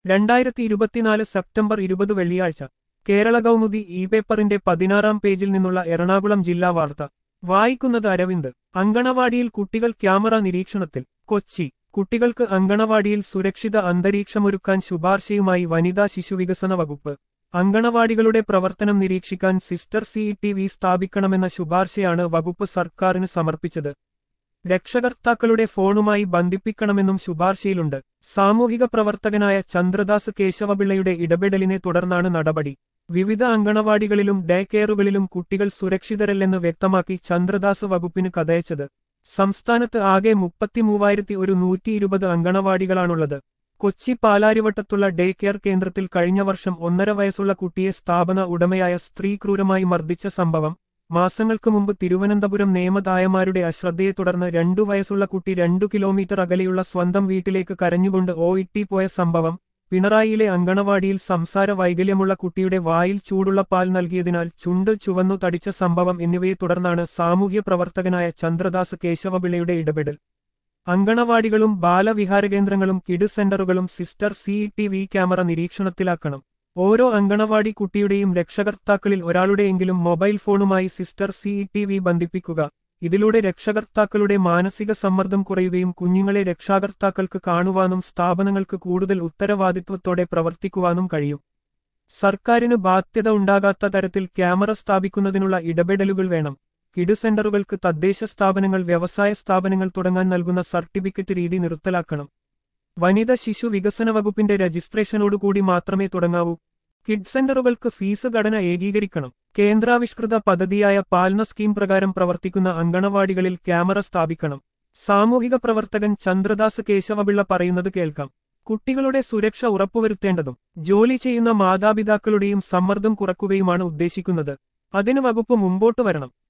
രണ്ടായിരത്തി ഇരുപത്തിനാല് സെപ്റ്റംബർ ഇരുപത് വെള്ളിയാഴ്ച കേരള കൗമുദി ഇ പേപ്പറിന്റെ പതിനാറാം പേജിൽ നിന്നുള്ള എറണാകുളം ജില്ലാ വാർത്ത വായിക്കുന്നത് അരവിന്ദ് അങ്കണവാടിയിൽ കുട്ടികൾ ക്യാമറ നിരീക്ഷണത്തിൽ കൊച്ചി കുട്ടികൾക്ക് അങ്കണവാടിയിൽ സുരക്ഷിത അന്തരീക്ഷമൊരുക്കാൻ ശുപാർശയുമായി വനിതാ ശിശുവികസന വകുപ്പ് അങ്കണവാടികളുടെ പ്രവർത്തനം നിരീക്ഷിക്കാൻ സിസ്റ്റർ സിഇ വി സ്ഥാപിക്കണമെന്ന ശുപാർശയാണ് വകുപ്പ് സർക്കാരിന് സമർപ്പിച്ചത് രക്ഷകർത്താക്കളുടെ ഫോണുമായി ബന്ധിപ്പിക്കണമെന്നും ശുപാർശയിലുണ്ട് സാമൂഹിക പ്രവർത്തകനായ ചന്ദ്രദാസ് കേശവപിള്ളയുടെ ഇടപെടലിനെ തുടർന്നാണ് നടപടി വിവിധ അങ്കണവാടികളിലും ഡേ കെയറുകളിലും കുട്ടികൾ സുരക്ഷിതരല്ലെന്ന് വ്യക്തമാക്കി ചന്ദ്രദാസ് വകുപ്പിന് കഥയച്ചത് സംസ്ഥാനത്ത് ആകെ മുപ്പത്തിമൂവായിരത്തി ഒരു നൂറ്റി ഇരുപത് അങ്കണവാടികളാണുള്ളത് കൊച്ചി പാലാരിവട്ടത്തുള്ള ഡേ കെയർ കേന്ദ്രത്തിൽ കഴിഞ്ഞ വർഷം ഒന്നര വയസ്സുള്ള കുട്ടിയെ സ്ഥാപന ഉടമയായ സ്ത്രീ ക്രൂരമായി മർദ്ദിച്ച സംഭവം മാസങ്ങൾക്ക് മുമ്പ് തിരുവനന്തപുരം നിയമദായമാരുടെ അശ്രദ്ധയെ തുടർന്ന് രണ്ടു വയസ്സുള്ള കുട്ടി രണ്ടു കിലോമീറ്റർ അകലെയുള്ള സ്വന്തം വീട്ടിലേക്ക് കരഞ്ഞുകൊണ്ട് ഓ ഇട്ടി പോയ സംഭവം പിണറായിയിലെ അങ്കണവാടിയിൽ സംസാര വൈകല്യമുള്ള കുട്ടിയുടെ വായിൽ ചൂടുള്ള പാൽ നൽകിയതിനാൽ ചുണ്ട് ചുവന്നു തടിച്ച സംഭവം എന്നിവയെ തുടർന്നാണ് സാമൂഹ്യ പ്രവർത്തകനായ ചന്ദ്രദാസ് കേശവപിള്ളയുടെ ഇടപെടൽ അങ്കണവാടികളും ബാലവിഹാരകേന്ദ്രങ്ങളും കിഡ് സെന്ററുകളും സിസ്റ്റർ സിഇ വി ക്യാമറ നിരീക്ഷണത്തിലാക്കണം ഓരോ അങ്കണവാടി കുട്ടിയുടെയും രക്ഷകർത്താക്കളിൽ ഒരാളുടെയെങ്കിലും മൊബൈൽ ഫോണുമായി സിസ്റ്റർ സിഇ വി ബന്ധിപ്പിക്കുക ഇതിലൂടെ രക്ഷകർത്താക്കളുടെ മാനസിക സമ്മർദ്ദം കുറയുകയും കുഞ്ഞുങ്ങളെ രക്ഷാകർത്താക്കൾക്ക് കാണുവാനും സ്ഥാപനങ്ങൾക്ക് കൂടുതൽ ഉത്തരവാദിത്വത്തോടെ പ്രവർത്തിക്കുവാനും കഴിയും സർക്കാരിന് ബാധ്യത ഉണ്ടാകാത്ത തരത്തിൽ ക്യാമറ സ്ഥാപിക്കുന്നതിനുള്ള ഇടപെടലുകൾ വേണം കിഡ് സെന്ററുകൾക്ക് തദ്ദേശ സ്ഥാപനങ്ങൾ വ്യവസായ സ്ഥാപനങ്ങൾ തുടങ്ങാൻ നൽകുന്ന സർട്ടിഫിക്കറ്റ് രീതി നിർത്തലാക്കണം വനിത ശിശു വികസന വകുപ്പിന്റെ രജിസ്ട്രേഷനോടുകൂടി മാത്രമേ തുടങ്ങാവൂ കിഡ് സെന്ററുകൾക്ക് ഫീസ് ഘടന ഏകീകരിക്കണം കേന്ദ്രാവിഷ്കൃത പദ്ധതിയായ പാൽന സ്കീം പ്രകാരം പ്രവർത്തിക്കുന്ന അങ്കണവാടികളിൽ ക്യാമറ സ്ഥാപിക്കണം സാമൂഹിക പ്രവർത്തകൻ ചന്ദ്രദാസ് കേശവപിള്ള പറയുന്നത് കേൾക്കാം കുട്ടികളുടെ സുരക്ഷ ഉറപ്പുവരുത്തേണ്ടതും ജോലി ചെയ്യുന്ന മാതാപിതാക്കളുടെയും സമ്മർദ്ദം കുറക്കുകയുമാണ് ഉദ്ദേശിക്കുന്നത് അതിന് വകുപ്പ് മുമ്പോട്ട് വരണം